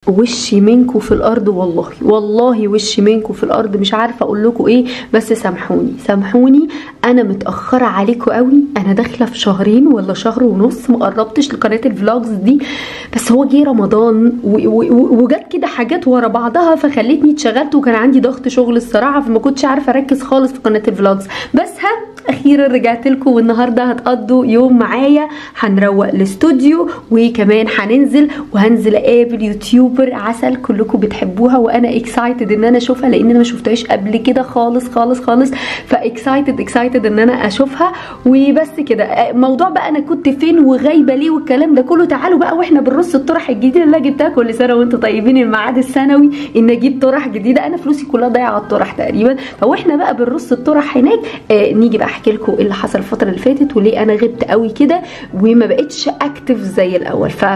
وشي منكم في الارض والله والله وشي منكم في الارض مش عارفه اقول لكم ايه بس سامحوني سامحوني انا متاخره عليكم قوي انا داخله في شهرين ولا شهر ونص ما قربتش لقناه الفلوجز دي بس هو جه رمضان و- و- و- وجت كده حاجات ورا بعضها فخلتني اتشغلت وكان عندي ضغط شغل الصراحه فما كنتش عارفه اركز خالص في قناه الفلوجز بس ها اخيرا رجعت لكم والنهارده هتقضوا يوم معايا هنروق الاستوديو وكمان هننزل وهنزل اقابل يوتيوبر عسل كلكم بتحبوها وانا اكسايتد ان انا اشوفها لان انا ما شفتهاش قبل كده خالص خالص خالص فاكسايتد اكسايتد ان انا اشوفها وبس كده موضوع بقى انا كنت فين وغايبه ليه والكلام ده كله تعالوا بقى واحنا بنرص الطرح الجديده اللي أنا جبتها كل سنه وانتم طيبين الميعاد السنوي ان اجيب طرح جديده انا فلوسي كلها ضايعه على الطرح تقريبا فاحنا بقى بنرص الطرح هناك آه نيجي بقى احكي لكم ايه اللي حصل الفتره اللي فاتت وليه انا غبت قوي كده وما بقتش اكتف زي الاول ف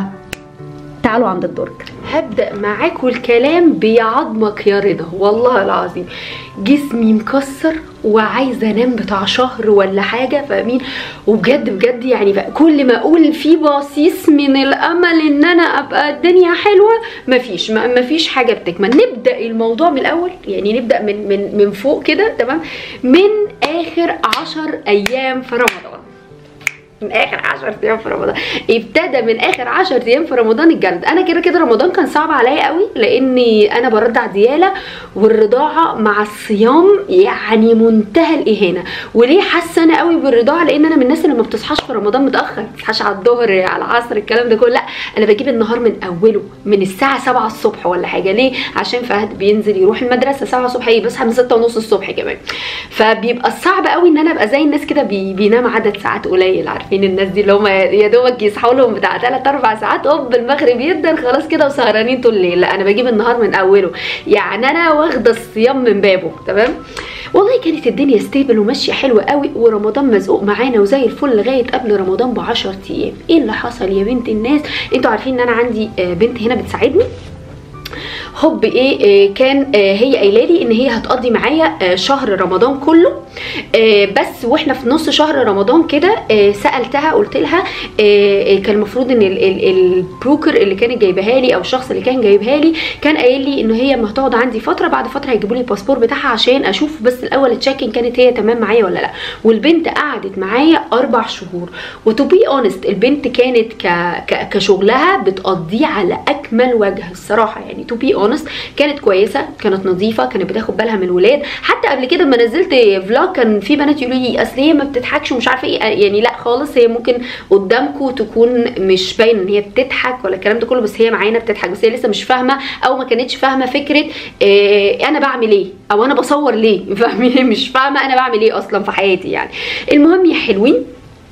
تعالوا عند الدرج هبدا معاكم الكلام بعظمك يا رضا والله العظيم جسمي مكسر وعايزه انام بتاع شهر ولا حاجه فاهمين وبجد بجد يعني بقى كل ما اقول في بصيص من الامل ان انا ابقى الدنيا حلوه مفيش ما- مفيش حاجه بتكمل نبدا الموضوع من الاول يعني نبدا من من من فوق كده تمام من اخر عشر ايام في رمضان من اخر 10 ايام في رمضان ابتدى من اخر 10 ايام في رمضان الجلد انا كده كده رمضان كان صعب عليا قوي لاني انا برضع دياله والرضاعه مع الصيام يعني منتهى الاهانه وليه حاسه انا قوي بالرضاعه لان انا من الناس اللي ما بتصحاش في رمضان متاخر ما بتصحاش على الظهر على العصر الكلام ده كله لا انا بجيب النهار من اوله من الساعه 7 الصبح ولا حاجه ليه عشان فهد بينزل يروح المدرسه 7 الصبح ايه بصحى من 6 ونص الصبح كمان فبيبقى صعب قوي ان انا ابقى زي الناس كده بي بينام عدد ساعات قليل عارفين الناس دي اللي هم يا دوبك يصحوا لهم بتاع 3 4 ساعات هوب المغرب يدن خلاص كده وسهرانين طول الليل لا انا بجيب النهار من اوله يعني انا واخده الصيام من بابه تمام والله كانت الدنيا ستيبل وماشيه حلوه قوي ورمضان مزقوق معانا وزي الفل لغايه قبل رمضان ب 10 ايام ايه اللي حصل يا بنت الناس انتوا عارفين ان انا عندي آه، بنت هنا بتساعدني هوب ايه آه، كان آه، هي قايله لي ان هي هتقضي معايا آه، شهر رمضان كله آه، بس واحنا في نص شهر رمضان كده آه، سالتها قلت لها آه، آه، كان المفروض ان ال- ال- البروكر اللي كانت جايبها لي او الشخص اللي كان جايبها لي كان قايل لي ان هي ما هتقعد عندي فتره بعد فتره هيجيبوا لي الباسبور بتاعها عشان اشوف بس الاول تشيكن كانت هي تمام معايا ولا لا والبنت قعدت معايا اربع شهور وتو بي اونست البنت كانت ك... ك... كشغلها بتقضيه على اكمل وجه الصراحه يعني تو بي اونست كانت كويسه كانت نظيفه كانت بتاخد بالها من الولاد حتى قبل كده لما نزلت فلوج كان في بنات يقولوا لي اصل هي ما بتضحكش ومش عارفه ايه يعني لا خالص هي ممكن قدامكم تكون مش باين ان هي بتضحك ولا الكلام ده كله بس هي معانا بتضحك بس هي لسه مش فاهمه او ما كانتش فاهمه فكره إيه انا بعمل ايه او انا بصور ليه فاهمين مش فاهمه انا بعمل ايه اصلا في حياتي يعني المهم يا حلوين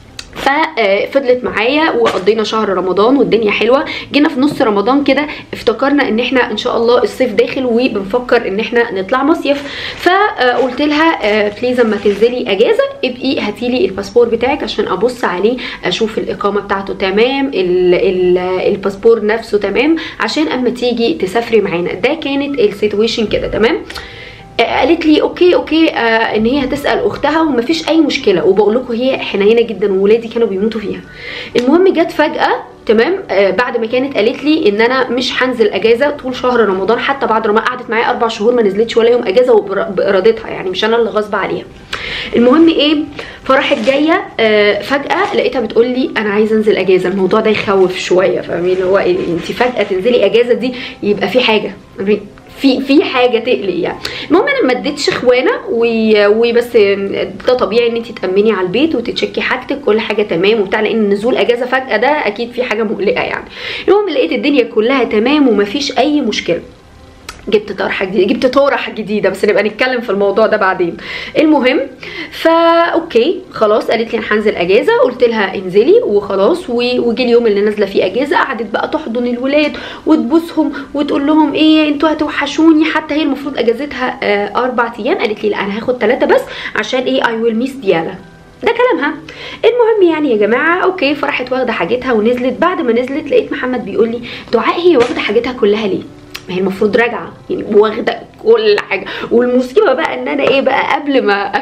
ففضلت معايا وقضينا شهر رمضان والدنيا حلوه جينا في نص رمضان كده افتكرنا ان احنا ان شاء الله الصيف داخل وبنفكر ان احنا نطلع مصيف فقلت لها بليز اما تنزلي اجازه ابقي هاتي لي الباسبور بتاعك عشان ابص عليه اشوف الاقامه بتاعته تمام ال ال الباسبور نفسه تمام عشان اما تيجي تسافري معانا ده كانت السيتويشن كده تمام قالت لي اوكي اوكي آه ان هي هتسال اختها ومفيش اي مشكله وبقول لكم هي حنينه جدا وولادي كانوا بيموتوا فيها المهم جت فجاه تمام آه بعد ما كانت قالت لي ان انا مش هنزل اجازه طول شهر رمضان حتى بعد ما قعدت معايا اربع شهور ما نزلتش ولا يوم اجازه وبارادتها يعني مش انا اللي غصب عليها المهم ايه فراحت جايه آه فجاه لقيتها بتقول لي انا عايزه انزل اجازه الموضوع ده يخوف شويه فاهمين اللي هو إيه انت فجاه تنزلي اجازه دي يبقى في حاجه في في حاجه تقلق يعني المهم انا ما اديتش اخوانه وبس ده طبيعي ان انت تامني على البيت وتتشكي حاجتك كل حاجه تمام وبتاع لان نزول اجازه فجاه ده اكيد في حاجه مقلقه يعني المهم لقيت الدنيا كلها تمام ومفيش اي مشكله جبت طرحه جديده جبت طرح جديده بس نبقى نتكلم في الموضوع ده بعدين المهم فا اوكي خلاص قالت لي انا هنزل اجازه قلت لها انزلي وخلاص وجي اليوم اللي نازله فيه اجازه قعدت بقى تحضن الولاد وتبوسهم وتقول لهم ايه انتوا هتوحشوني حتى هي المفروض اجازتها آه اربع ايام قالت لي لا انا هاخد ثلاثه بس عشان ايه اي ويل ميس ديالا ده كلامها المهم يعني يا جماعه اوكي فراحت واخده حاجتها ونزلت بعد ما نزلت لقيت محمد بيقول لي دعاء هي واخده حاجتها كلها ليه ما هي المفروض راجعه يعني واخده كل حاجه والمصيبه بقى ان انا ايه بقى قبل ما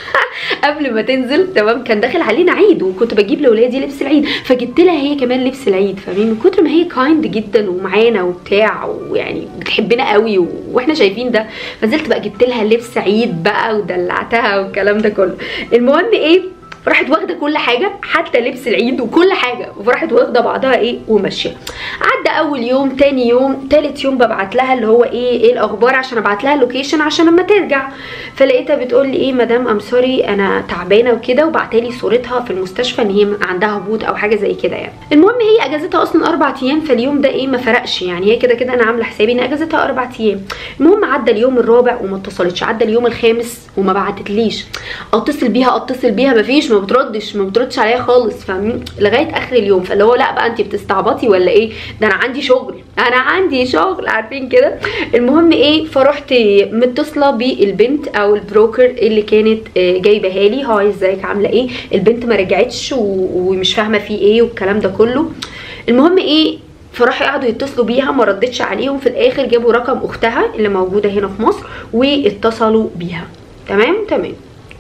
قبل ما تنزل تمام كان داخل علينا عيد وكنت بجيب لاولادي لبس العيد فجبت لها هي كمان لبس العيد فاهمين من كتر ما هي كايند جدا ومعانا وبتاع ويعني بتحبنا قوي و... واحنا شايفين ده فنزلت بقى جبت لها لبس عيد بقى ودلعتها والكلام ده كله المهم ايه راحت واخده كل حاجه حتى لبس العيد وكل حاجه وراحت واخده بعضها ايه وماشيه عدى اول يوم تاني يوم تالت يوم ببعت لها اللي هو ايه ايه الاخبار عشان ابعت لها اللوكيشن عشان لما ترجع فلقيتها بتقول لي ايه مدام ام سوري انا تعبانه وكده وبعتلي صورتها في المستشفى ان هي عندها هبوط او حاجه زي كده يعني المهم هي اجازتها اصلا اربع ايام فاليوم ده ايه ما فرقش يعني هي كده كده انا عامله حسابي ان اجازتها اربع ايام المهم عدى اليوم الرابع وما اتصلتش عدى اليوم الخامس وما بعتتليش اتصل بيها اتصل بيها مفيش ما بتردش ما بتردش عليا خالص فاهمين لغايه اخر اليوم فاللي هو لا بقى انت بتستعبطي ولا ايه ده انا عندي شغل انا عندي شغل عارفين كده المهم ايه فرحت متصله بالبنت او البروكر اللي كانت جايباها لي هاي ازيك عامله ايه البنت ما رجعتش ومش فاهمه في ايه والكلام ده كله المهم ايه فراحوا قعدوا يتصلوا بيها ما ردتش عليهم في الاخر جابوا رقم اختها اللي موجوده هنا في مصر واتصلوا بيها تمام تمام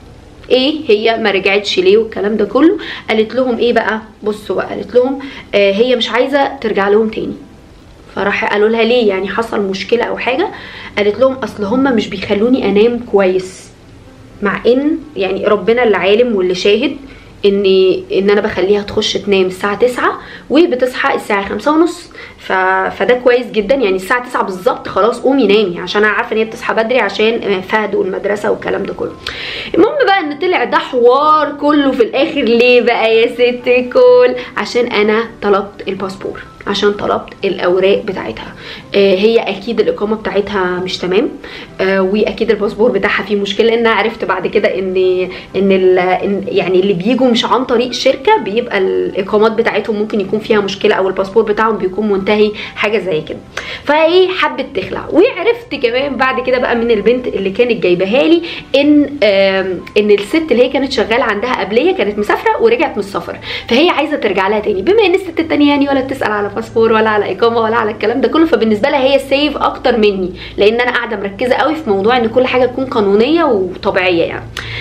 ايه هي ما رجعتش ليه والكلام ده كله قالت لهم ايه بقى بصوا بقى قالت لهم آه هي مش عايزه ترجع لهم تاني فراح قالوا لها ليه يعني حصل مشكله او حاجه قالت لهم اصل هم مش بيخلوني انام كويس مع ان يعني ربنا اللي عالم واللي شاهد ان ان انا بخليها تخش تنام الساعه 9 وبتصحى الساعه 5 ونص ف... فده كويس جدا يعني الساعه 9 بالظبط خلاص قومي نامي عشان انا عارفه ان هي بتصحى بدري عشان فهد والمدرسه والكلام ده كله المهم بقى ان طلع ده حوار كله في الاخر ليه بقى يا ست الكل عشان انا طلبت الباسبور عشان طلبت الاوراق بتاعتها آه هي اكيد الاقامه بتاعتها مش تمام آه واكيد الباسبور بتاعها فيه مشكله لان انا عرفت بعد كده ان ان, إن يعني اللي بيجوا مش عن طريق شركه بيبقى الاقامات بتاعتهم ممكن يكون فيها مشكله او الباسبور بتاعهم بيكون منتهي حاجه زي كده فايه حبت تخلع وعرفت كمان بعد كده بقى من البنت اللي كانت جايباها لي ان آه ان الست اللي هي كانت شغاله عندها قبليه كانت مسافره ورجعت من السفر فهي عايزه ترجع لها تاني بما ان الست التانيه يعني ولا بتسال على باسبور ولا على اقامه ولا على الكلام ده كله فبالنسبه لها هي سيف اكتر مني لان انا قاعده مركزه قوي في موضوع ان كل حاجه تكون قانونيه وطبيعيه يعني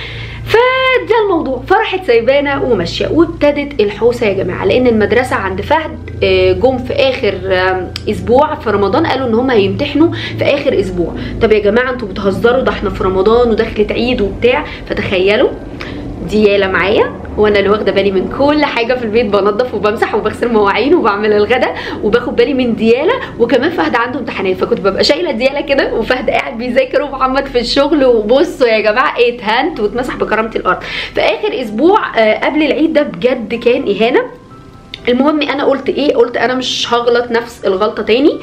فده الموضوع فرحت سايبانا وماشيه وابتدت الحوسه يا جماعه لان المدرسه عند فهد جم في اخر اسبوع في رمضان قالوا ان هم هيمتحنوا في اخر اسبوع طب يا جماعه انتوا بتهزروا ده احنا في رمضان ودخلت عيد وبتاع فتخيلوا دياله معايا وانا اللي واخده بالي من كل حاجه في البيت بنظف وبمسح وبغسل مواعين وبعمل الغدا وباخد بالي من دياله وكمان فهد عنده امتحانات فكنت ببقى شايله دياله كده وفهد قاعد بيذاكر ومحمد في الشغل وبصوا يا جماعه ايه اتهنت واتمسح بكرامه الارض في اخر اسبوع قبل العيد ده بجد كان اهانه المهم انا قلت ايه قلت انا مش هغلط نفس الغلطه تاني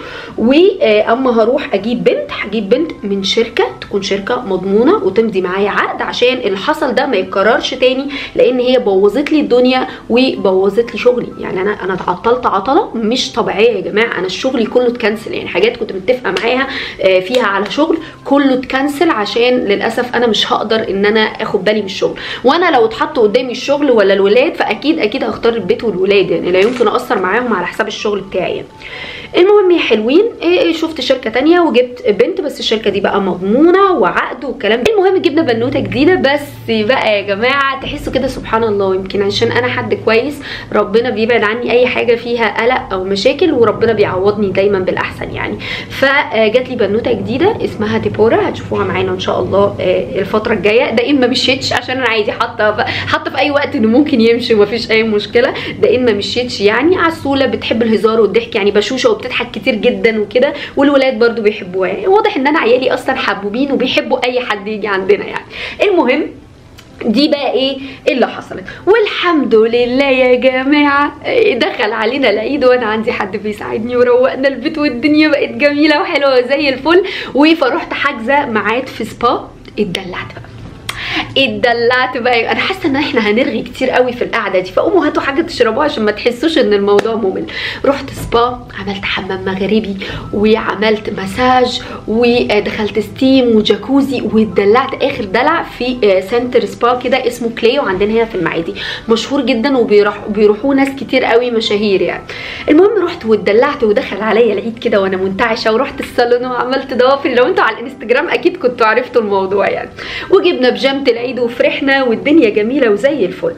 واما هروح اجيب بنت هجيب بنت من شركه تكون شركه مضمونه وتمضي معايا عقد عشان اللي حصل ده ما يتكررش تاني لان هي بوظت لي الدنيا وبوظت لي شغلي يعني انا انا اتعطلت عطله مش طبيعيه يا جماعه انا الشغل كله اتكنسل يعني حاجات كنت متفقه معاها فيها على شغل كله اتكنسل عشان للاسف انا مش هقدر ان انا اخد بالي من الشغل وانا لو اتحط قدامي الشغل ولا الولاد فاكيد اكيد هختار البيت والولاد يعني لا يمكن اقصر معاهم على حساب الشغل بتاعي المهم يا حلوين إيه شفت شركه تانية وجبت بنت بس الشركه دي بقى مضمونه وعقد والكلام المهم جبنا بنوته جديده بس بقى يا جماعه تحسوا كده سبحان الله يمكن عشان انا حد كويس ربنا بيبعد عني اي حاجه فيها قلق او مشاكل وربنا بيعوضني دايما بالاحسن يعني فجات لي بنوته جديده اسمها ديبورا هتشوفوها معانا ان شاء الله الفتره الجايه ده ان ما مشيتش عشان انا عادي حاطه حاطه في اي وقت انه ممكن يمشي ومفيش اي مشكله ده ان ما مشيتش يعني عسوله بتحب الهزار والضحك يعني بشوشه وبتضحك كتير جدا وكده والولاد برضو بيحبوها يعني واضح ان انا عيالي اصلا حبوبين وبيحبوا اي حد يجي عندنا يعني المهم دي بقى ايه اللي حصلت والحمد لله يا جماعه دخل علينا العيد وانا عندي حد بيساعدني وروقنا البيت والدنيا بقت جميله وحلوه زي الفل وفروحت حاجزه ميعاد في سبا اتدلعت بقى اتدلعت بقى انا حاسه ان احنا هنرغي كتير قوي في القعده دي فقوموا هاتوا حاجه تشربوها عشان ما تحسوش ان الموضوع ممل رحت سبا عملت حمام مغربي وعملت مساج ودخلت ستيم وجاكوزي واتدلعت اخر دلع في آه، سنتر سبا كده اسمه كليو عندنا هنا في المعادي مشهور جدا وبيروح بيروحوه ناس كتير قوي مشاهير يعني المهم رحت واتدلعت ودخل عليا العيد كده وانا منتعشه ورحت الصالون وعملت ضوافر لو انتوا على الانستجرام اكيد كنتوا عرفتوا الموضوع يعني وجبنا بيجامه العيد وفرحنا والدنيا جميله وزي الفل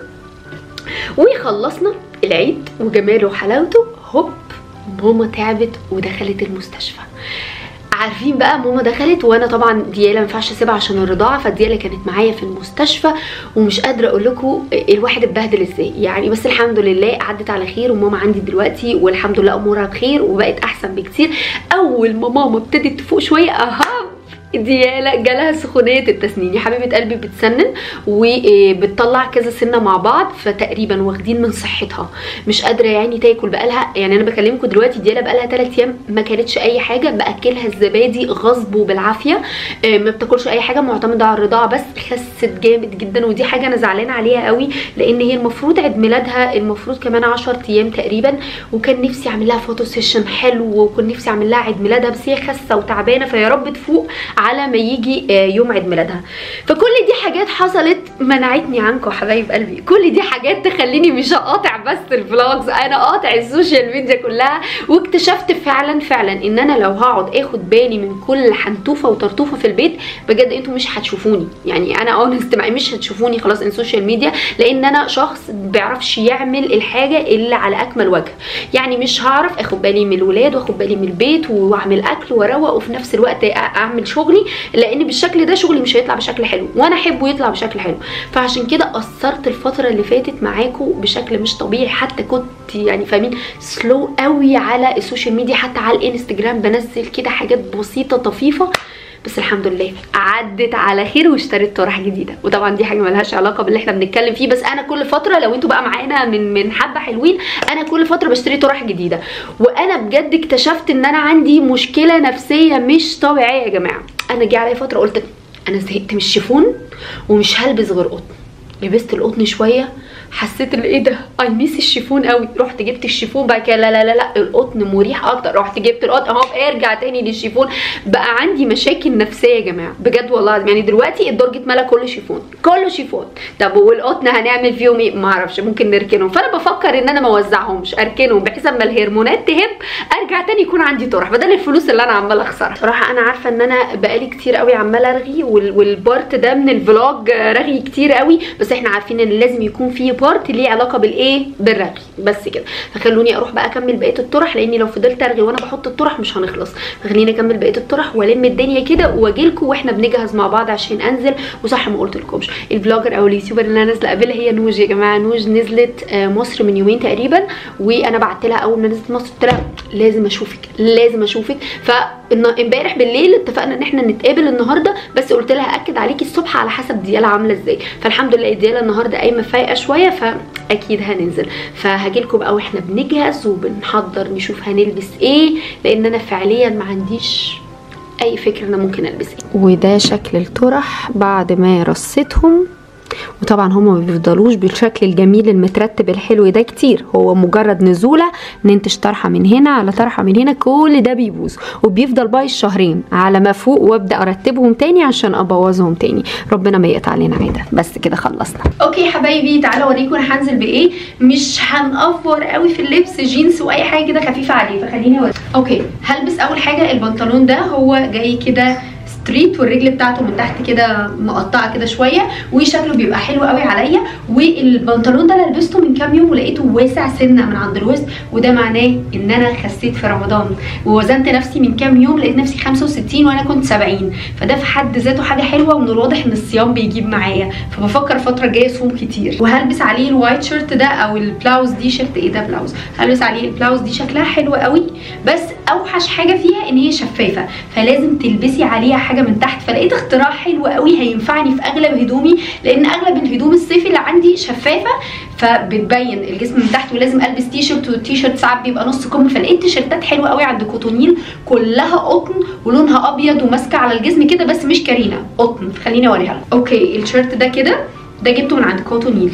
وخلصنا العيد وجماله وحلاوته هوب ماما تعبت ودخلت المستشفى عارفين بقى ماما دخلت وانا طبعا ديالا ما ينفعش اسيبها عشان الرضاعه فديالا كانت معايا في المستشفى ومش قادره اقول لكم الواحد اتبهدل ازاي يعني بس الحمد لله عدت على خير وماما عندي دلوقتي والحمد لله امورها بخير وبقت احسن بكتير اول ما ماما ابتدت تفوق شويه اها ديالا جالها سخونيه التسنين يا حبيبه قلبي بتسنن وبتطلع كذا سنه مع بعض فتقريبا واخدين من صحتها مش قادره يعني تاكل بقالها يعني انا بكلمكم دلوقتي ديالا بقالها 3 ايام ما كانتش اي حاجه باكلها الزبادي غصب وبالعافيه آه، ما بتاكلش اي حاجه معتمده على الرضاعه بس خست جامد جدا ودي حاجه انا زعلانه عليها قوي لان هي المفروض عيد ميلادها المفروض كمان 10 ايام تقريبا وكان نفسي اعمل لها فوتو سيشن حلو وكان نفسي اعمل لها عيد ميلادها بس هي خاسه وتعبانه فيا رب تفوق على ما يجي آه، يوم عيد ميلادها فكل دي حاجات حصلت منعتني عنكم حبايب قلبي كل دي حاجات تخليني مش اقاطع بس الفلوجز انا قاطع السوشيال ميديا كلها واكتشفت فعلا فعلا ان انا لو هقعد اخد بالي من كل حنتوفه وطرطوفه في البيت بجد انتوا مش هتشوفوني يعني انا اونست معي مش هتشوفوني خلاص ان سوشيال ميديا لان انا شخص بيعرفش يعمل الحاجه الا على اكمل وجه يعني مش هعرف اخد بالي من الولاد واخد بالي من البيت واعمل اكل واروق وفي نفس الوقت اعمل شغلي لان بالشكل ده شغلي مش هيطلع بشكل حلو وانا احبه يطلع بشكل حلو فعشان كده قصرت الفتره اللي فاتت معاكم بشكل مش طبيعي حتى كنت يعني فاهمين سلو قوي على السوشيال ميديا حتى على الانستجرام بنزل كده حاجات بسيطه طفيفه بس الحمد لله عدت على خير واشتريت طرح جديده وطبعا دي حاجه ملهاش علاقه باللي احنا بنتكلم فيه بس انا كل فتره لو انتوا بقى معانا من من حبه حلوين انا كل فتره بشتري طرح جديده وانا بجد اكتشفت ان انا عندي مشكله نفسيه مش طبيعيه يا جماعه انا جه عليا فتره قلت انا زهقت من الشيفون ومش هلبس غير قطن لبست القطن شويه حسيت ان ايه ده اي ميس الشيفون قوي رحت جبت الشيفون بقى كده لا لا لا لا القطن مريح اكتر رحت جبت القطن اهو ارجع تاني للشيفون بقى عندي مشاكل نفسيه يا جماعه بجد والله العظيم. يعني دلوقتي الدرج اتملى كله شيفون كله شيفون طب والقطن هنعمل فيهم ايه ما اعرفش ممكن نركنهم فانا بفكر ان انا ما اوزعهمش اركنهم بحيث اما الهرمونات تهب ارجع تاني يكون عندي طرح بدل الفلوس اللي انا عماله اخسرها صراحه انا عارفه ان انا بقالي كتير قوي عماله ارغي وال- والبارت ده من الفلوج رغي كتير قوي بس احنا عارفين ان لازم يكون فيه بارت ليه علاقه بالايه بالرغي بس كده فخلوني اروح بقى اكمل بقيه الطرح لاني لو فضلت ارغي وانا بحط الطرح مش هنخلص فخليني اكمل بقيه الطرح والم الدنيا كده واجيلكم واحنا بنجهز مع بعض عشان انزل وصح ما قلتلكمش الفلوجر او اليوتيوبر اللي انا نازله اقابلها هي نوج يا جماعه نوج نزلت آه، مصر من يومين تقريبا وانا بعت لها اول ما نزلت مصر قلت لها لازم اشوفك لازم اشوفك فامبارح بالليل اتفقنا ان احنا نتقابل النهارده بس قلت لها اكد عليكي الصبح على حسب ديالا عامله ازاي فالحمد لله ديالا النهارده قايمه فايقه شويه فاكيد هننزل فهجيلكم بقى واحنا بنجهز وبنحضر نشوف هنلبس ايه لان انا فعليا ما عنديش اي فكره انا ممكن البس ايه وده شكل الطرح بعد ما رصيتهم وطبعا هما ما بيفضلوش بالشكل الجميل المترتب الحلو ده كتير هو مجرد نزوله ننتج طرحه من هنا على طرحه من هنا كل ده بيبوظ وبيفضل باقي الشهرين على ما فوق وابدا ارتبهم تاني عشان ابوظهم تاني ربنا ما يقطع علينا عاده بس كده خلصنا اوكي حبايبي تعالوا اوريكم انا هنزل بايه مش هنأفور قوي في اللبس جينز واي حاجه كده خفيفه عليه فخليني اوريكم اوكي هلبس اول حاجه البنطلون ده هو جاي كده ستريت والرجل بتاعته من تحت كده مقطعه كده شويه وشكله بيبقى حلو قوي عليا والبنطلون ده انا لبسته من كام يوم ولقيته واسع سنه من عند الوسط وده معناه ان انا خسيت في رمضان ووزنت نفسي من كام يوم لقيت نفسي 65 وانا كنت 70 فده في حد ذاته حاجه حلوه ومن الواضح ان الصيام بيجيب معايا فبفكر الفتره الجايه اصوم كتير وهلبس عليه الوايت شيرت ده او البلاوز دي شيرت ايه ده بلاوز هلبس عليه البلاوز دي شكلها حلو قوي بس اوحش حاجه فيها ان هي شفافه فلازم تلبسي عليها حاجه حاجه من تحت فلقيت اختراع حلو قوي هينفعني في اغلب هدومي لان اغلب الهدوم الصيفي اللي عندي شفافه فبتبين الجسم من تحت ولازم البس تي شيرت والتي شيرت ساعات بيبقى نص كم فلقيت تيشيرتات حلوه قوي عند كوتونيل كلها قطن ولونها ابيض وماسكه على الجسم كده بس مش كارينا قطن خليني اوريها لكم اوكي الشيرت ده كده ده جبته من عند كوتونيل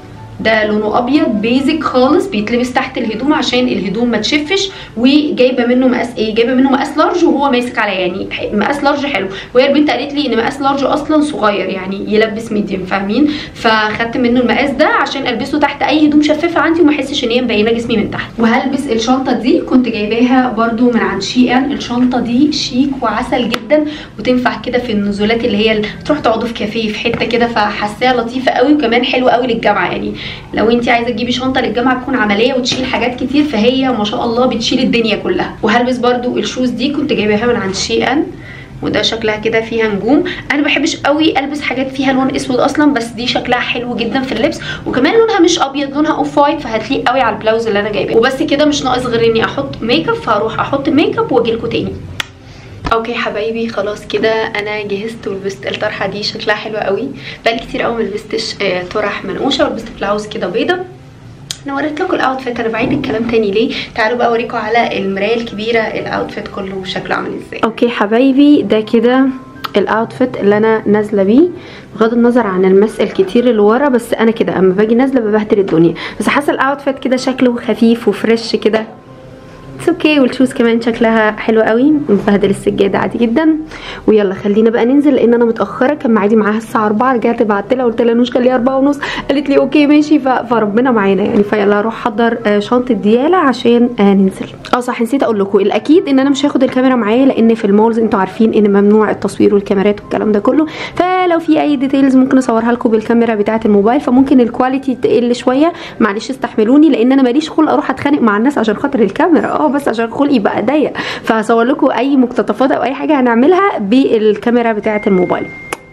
ده لونه ابيض بيزك خالص بيتلبس تحت الهدوم عشان الهدوم ما تشفش وجايبه منه مقاس ايه جايبه منه مقاس لارج وهو ماسك عليا يعني مقاس لارج حلو وهي البنت قالت لي ان مقاس لارج اصلا صغير يعني يلبس ميديم فاهمين فخدت منه المقاس ده عشان البسه تحت اي هدوم شفافه عندي وما احسش ان هي مبينه جسمي من تحت وهلبس الشنطه دي كنت جايباها برده من عند شي ان الشنطه دي شيك وعسل جدا وتنفع كده في النزولات اللي هي تروح تقعدوا في كافيه في حته كده فحاساها لطيفه قوي وكمان حلوه قوي للجامعه يعني لو انت عايزه تجيبي شنطه للجامعه تكون عمليه وتشيل حاجات كتير فهي ما شاء الله بتشيل الدنيا كلها وهلبس برده الشوز دي كنت جايباها من عند شي ان وده شكلها كده فيها نجوم انا بحبش قوي البس حاجات فيها لون اسود اصلا بس دي شكلها حلو جدا في اللبس وكمان لونها مش ابيض لونها اوف وايت فهتليق قوي على البلاوز اللي انا جايباه وبس كده مش ناقص غير اني احط ميك اب فهروح احط ميك اب واجي لكم تاني اوكي حبايبي خلاص كده انا جهزت ولبست الطرحه دي شكلها حلو قوي بقالي كتير قوي ما لبستش آه طرح منقوشه ولبست بلاوز كده بيضه انا وريت لكم الاوتفيت انا بعيد الكلام تاني ليه تعالوا بقى اوريكم على المرايه الكبيره الاوتفيت كله شكله عامل ازاي اوكي حبايبي ده كده الاوتفيت اللي انا نازله بيه بغض النظر عن المس الكتير اللي ورا بس انا كده اما باجي نازله ببهدل الدنيا بس حاسه الاوتفيت كده شكله خفيف وفريش كده اتس اوكي والشوز كمان شكلها حلو قوي مبهدل السجاده عادي جدا ويلا خلينا بقى ننزل لان انا متاخره كان معادي معاها الساعه 4 رجعت بعت لها قلت لها نوش خليها 4 ونص قالت لي اوكي ماشي فربنا معانا يعني فيلا هروح احضر شنطه دياله عشان ننزل اه صح نسيت اقول لكم الاكيد ان انا مش هاخد الكاميرا معايا لان في المولز انتوا عارفين ان ممنوع التصوير والكاميرات والكلام ده كله فلو في اي ديتيلز ممكن اصورها لكم بالكاميرا بتاعه الموبايل فممكن الكواليتي تقل شويه معلش استحملوني لان انا ماليش خلق اروح اتخانق مع الناس عشان خاطر الكاميرا اه بس عشان خلقي بقى ضيق فهصور لكم اي مقتطفات او اي حاجه هنعملها بالكاميرا بتاعه الموبايل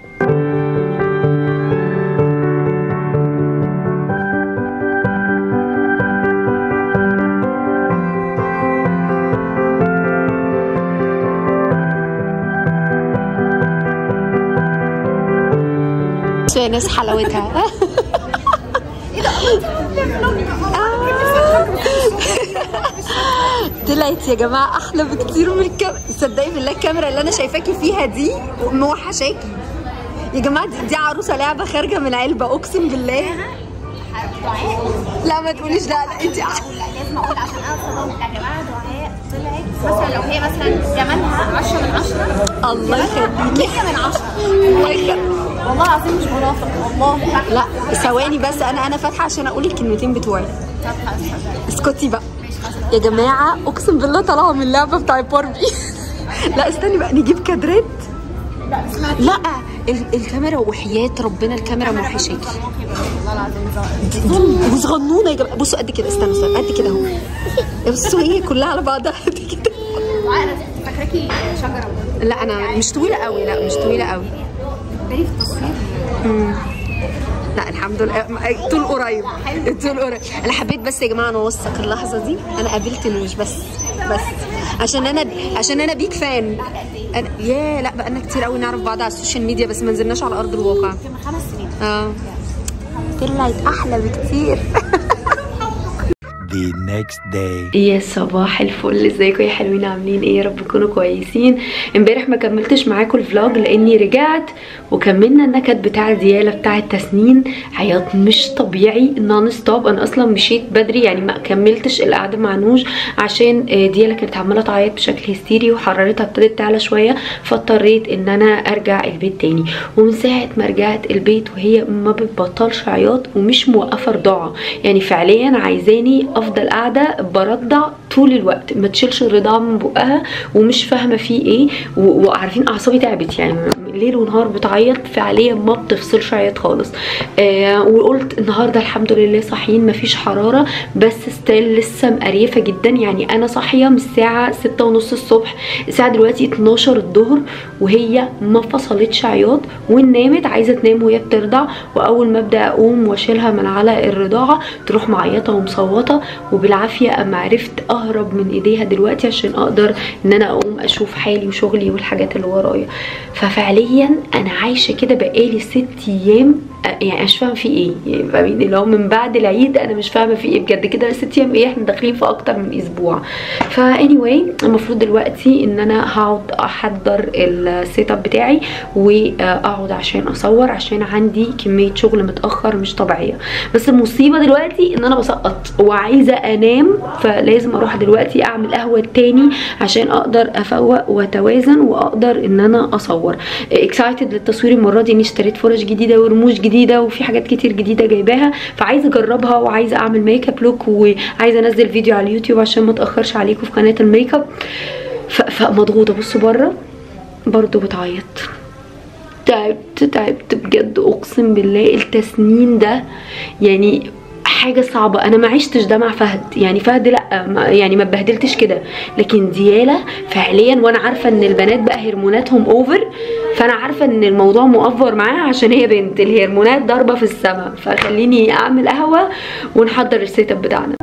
يا ناس حلاوتها طلعت يا جماعه احلى بكتير من الكاميرا تصدقي بالله الكاميرا اللي انا شايفاكي فيها دي موحشاكي يا جماعه دي, دي عروسه لعبه خارجه من علبه اقسم بالله لا ما تقوليش لا لا انت لازم اقول عشان انا اتصدمت يا جماعه دعاء طلعت مثلا لو هي مثلا جمالها 10 من 10 الله يخليكي 100 من 10 الله يخليكي والله العظيم مش بنافق والله لا ثواني بس انا انا فاتحه عشان اقول الكلمتين بتوعي اسكتي بقى يا جماعه اقسم بالله طالعه من اللعبه بتاع باربي لا استني بقى نجيب كادرات لا ال- الكاميرا وحياة ربنا الكاميرا موحشاكي والله العظيم وصغنونه يا جماعه بصوا قد كده استنوا استنوا قد كده اهو بصوا هي كلها على بعضها قد كده دعاء انا فاكراكي شجره لا انا مش طويله قوي لا مش طويله قوي بالي في التصوير لا الحمد لله طول قريب طول قريب انا حبيت بس يا جماعه نوثق اللحظه دي انا قابلت نوش بس بس عشان انا عشان انا بيك فان أنا يا لا بقالنا كتير قوي نعرف بعض على السوشيال ميديا بس ما نزلناش على ارض الواقع من خمس سنين اه طلعت احلى بكتير the next day. يا صباح الفل ازيكم يا حلوين عاملين ايه يا رب تكونوا كويسين امبارح ما كملتش معاكم الفلوج لاني رجعت وكملنا النكد بتاع دياله بتاع التسنين عياط مش طبيعي نون ستوب انا اصلا مشيت بدري يعني ما كملتش القعده مع نوج عشان آه، دياله كانت عماله تعيط بشكل هستيري وحرارتها ابتدت تعلى شويه فاضطريت ان انا ارجع البيت تاني ومن ساعه ما رجعت البيت وهي ما بتبطلش عياط ومش موقفه رضاعه يعني فعليا عايزاني افضل قاعده برضع طول الوقت ما تشيلش الرضاعه من بقها ومش فاهمه فيه ايه و- وعارفين اعصابي تعبت يعني ليل ونهار بتعيط فعليا ما بتفصلش عيط خالص آه وقلت النهارده الحمد لله صاحيين مفيش حراره بس ستيل لسه مقريفه جدا يعني انا صاحيه من الساعه ستة ونص الصبح الساعه دلوقتي 12 الظهر وهي ما فصلتش عياط ونامت عايزه تنام وهي بترضع واول ما ابدا اقوم واشيلها من على الرضاعه تروح معيطه ومصوته وبالعافيه اما عرفت اهرب من ايديها دلوقتي عشان اقدر ان انا اقوم اشوف حالي وشغلي والحاجات اللي ورايا ففعليا انا عايشه كده بقالي ست ايام يعني مش فاهمه في ايه يعني فاهمين اللي هو من بعد العيد انا مش فاهمه في ايه بجد كده ست ايام ايه احنا داخلين في اكتر من اسبوع فا anyway المفروض دلوقتي ان انا هقعد احضر السيت اب بتاعي واقعد عشان اصور عشان عندي كميه شغل متاخر مش طبيعيه بس المصيبه دلوقتي ان انا بسقط وعايزه انام فلازم اروح دلوقتي اعمل قهوه تاني عشان اقدر افوق واتوازن واقدر ان انا اصور اكسايتد للتصوير المره دي اني اشتريت فرش جديده ورموش جديده وفي حاجات كتير جديده جايباها فعايزه اجربها وعايزه اعمل ميك اب لوك وعايزه انزل فيديو على اليوتيوب عشان ما اتاخرش عليكم في قناه الميك اب ف- فمضغوطه بصوا بره برضو بتعيط تعبت تعبت بجد اقسم بالله التسنين ده يعني حاجة صعبة أنا ما عشتش ده مع فهد يعني فهد لأ ما يعني ما اتبهدلتش كده لكن ديالة فعليا وأنا عارفة إن البنات بقى هرموناتهم أوفر فأنا عارفة إن الموضوع مؤفر معاها عشان هي بنت الهرمونات ضاربة في السماء فخليني أعمل قهوة ونحضر السيت اب بتاعنا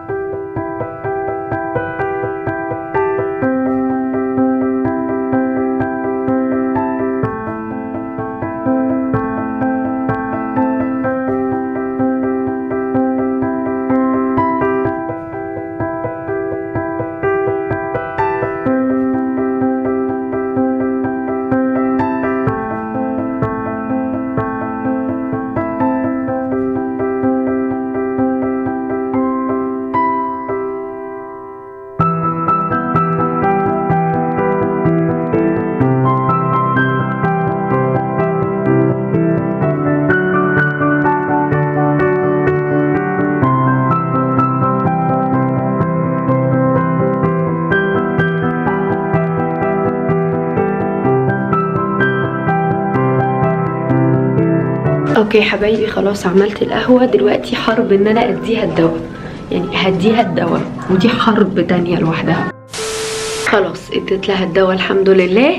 اوكي حبايبي خلاص عملت القهوة دلوقتي حرب ان انا اديها الدواء يعني هديها الدواء ودي حرب تانية لوحدها خلاص اديت لها الدواء الحمد لله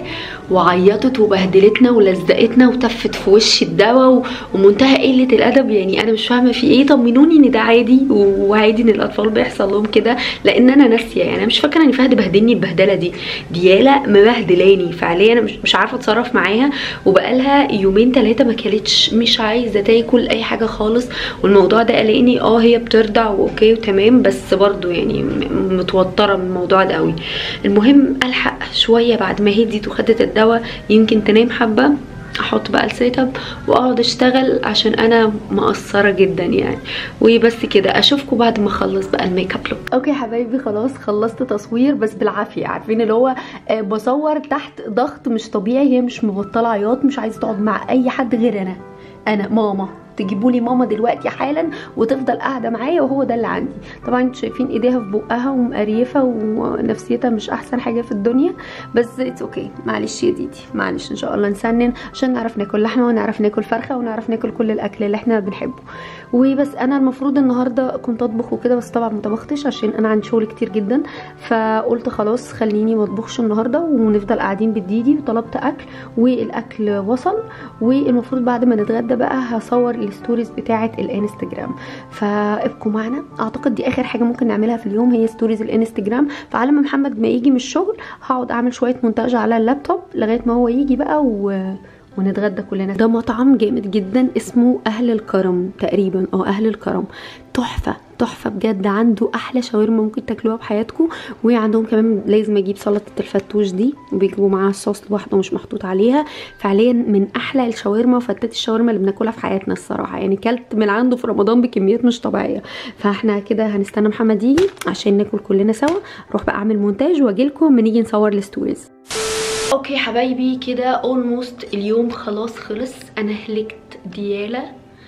وعيطت وبهدلتنا ولزقتنا وتفت في وش الدواء و- ومنتهى قله الادب يعني انا مش فاهمه في ايه طمنوني ان ده عادي و- وعادي ان الاطفال بيحصل لهم كده لان انا ناسيه يعني انا مش فاكره ان فهد بهدلني البهدله دي ديالا مبهدلاني فعليا انا مش, مش عارفه اتصرف معاها وبقالها يومين ثلاثه ما كلتش مش عايزه تاكل اي حاجه خالص والموضوع ده قلقني اه هي بترضع واوكي وتمام بس برضو يعني م- متوتره من الموضوع ده قوي المهم الحق شويه بعد ما هديت وخدت الدواء يمكن تنام حبه احط بقى السيت اب واقعد اشتغل عشان انا مقصره جدا يعني وبس كده اشوفكم بعد ما اخلص بقى الميك اب لوك اوكي حبايبي خلاص خلصت تصوير بس بالعافيه عارفين اللي هو آه، بصور تحت ضغط مش طبيعي هي مش مبطله عياط مش عايزه تقعد مع اي حد غير انا انا ماما تجيبوا لي ماما دلوقتي حالا وتفضل قاعده معايا وهو ده اللي عندي طبعا انتوا شايفين ايديها في بقها ومقريفه ونفسيتها مش احسن حاجه في الدنيا بس اتس اوكي معلش يا ديدي معلش ان شاء الله نسنن عشان نعرف ناكل لحمه ونعرف ناكل فرخه ونعرف ناكل كل الاكل اللي احنا بنحبه وبس انا المفروض النهارده كنت اطبخ وكده بس طبعا ما طبختش عشان انا عندي شغل كتير جدا فقلت خلاص خليني ما اطبخش النهارده ونفضل قاعدين بالديدي وطلبت اكل والاكل وصل والمفروض بعد ما نتغدى بقى هصور الستوريز بتاعه الانستجرام فابقوا معنا اعتقد دي اخر حاجه ممكن نعملها في اليوم هي ستوريز الانستجرام فعلى ما محمد ما يجي من الشغل هقعد اعمل شويه مونتاج على اللابتوب لغايه ما هو يجي بقى و ونتغدى كلنا ده مطعم جامد جدا اسمه اهل الكرم تقريبا اه اهل الكرم تحفه تحفه بجد عنده احلى شاورما ممكن تاكلوها بحياتكم وعندهم كمان لازم اجيب سلطه الفتوش دي وبيجيبوا معاها الصوص لوحده مش محطوط عليها فعليا من احلى الشاورما وفتات الشاورما اللي بناكلها في حياتنا الصراحه يعني كلت من عنده في رمضان بكميات مش طبيعيه فاحنا كده هنستنى محمد يجي عشان ناكل كلنا سوا اروح بقى اعمل مونتاج واجيلكم لما نيجي نصور الستوريز اوكي حبايبي كده اولموست اليوم خلاص خلص انا هلكت دياله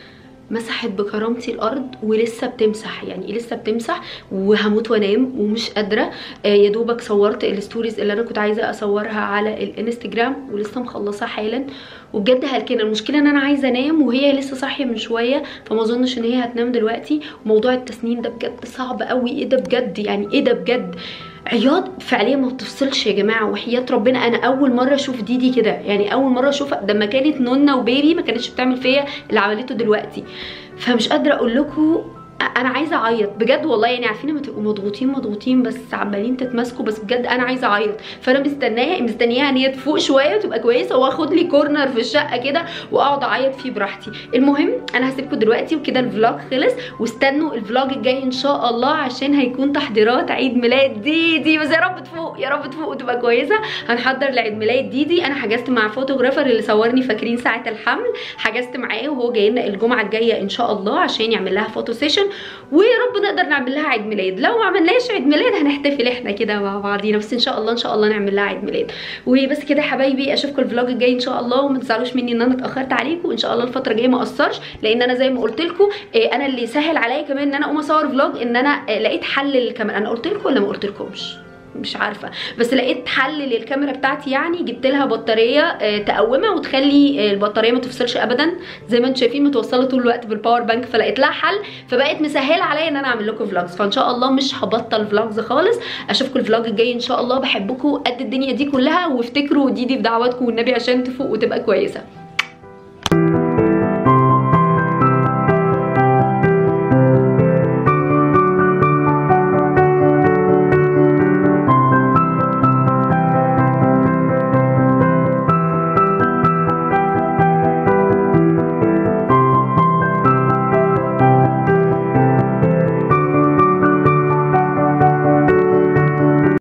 مسحت بكرامتي الارض ولسه بتمسح يعني لسه بتمسح وهموت وانام ومش قادره آه يا دوبك صورت الستوريز اللي انا كنت عايزه اصورها على الانستجرام ولسه مخلصه حالا وبجد هلكانه المشكله ان انا عايزه انام وهي لسه صاحيه من شويه فما اظنش ان هي هتنام دلوقتي وموضوع التسنين ده بجد صعب قوي ايه ده بجد يعني ايه ده بجد عياط فعليا ما بتفصلش يا جماعه وحياه ربنا انا اول مره اشوف ديدي كده يعني اول مره اشوفها ده لما كانت نونه وبيبي ما كانتش بتعمل فيا اللي عملته دلوقتي فمش قادره اقول لكم انا عايزه اعيط بجد والله يعني عارفين لما تبقوا مضغوطين مضغوطين بس عمالين تتماسكوا بس بجد انا عايزه اعيط فانا مستناها مستنياها ان هي تفوق شويه وتبقى كويسه واخد لي كورنر في الشقه كده واقعد اعيط فيه براحتي المهم انا هسيبكم دلوقتي وكده الفلوج خلص واستنوا الفلوج الجاي ان شاء الله عشان هيكون تحضيرات عيد ميلاد ديدي بس يا رب تفوق يا رب تفوق وتبقى كويسه هنحضر لعيد ميلاد ديدي انا حجزت مع فوتوغرافر اللي صورني فاكرين ساعه الحمل حجزت معاه وهو جاي لنا الجمعه الجايه ان شاء الله عشان يعمل لها فوتو سيشن ويا رب نقدر نعمل لها عيد ميلاد لو ما عملناش عيد ميلاد هنحتفل احنا كده مع بعضينا بس ان شاء الله ان شاء الله نعمل لها عيد ميلاد وبس كده يا حبايبي اشوفكم الفلوج الجاي ان شاء الله وما تزعلوش مني ان انا اتاخرت عليكم وان شاء الله الفتره الجايه ما اقصرش لان انا زي ما قلت لكم انا اللي سهل عليا كمان ان انا اقوم اصور فلوج ان انا آه، لقيت حل للكاميرا انا قلت لكم ولا ما قلت لكمش مش عارفه بس لقيت حل للكاميرا بتاعتي يعني جبت لها بطاريه آه، تقومها وتخلي آه، البطاريه ما تفصلش ابدا زي ما انتم شايفين متوصله طول الوقت بالباور بانك فلقيت لها حل فبقت مسهله عليا ان انا اعمل لكم فلوجز فان شاء الله مش هبطل فلوجز خالص اشوفكم الفلوج الجاي ان شاء الله بحبكم قد الدنيا دي كلها وافتكروا ديدي في دعواتكم والنبي عشان تفوق وتبقى كويسه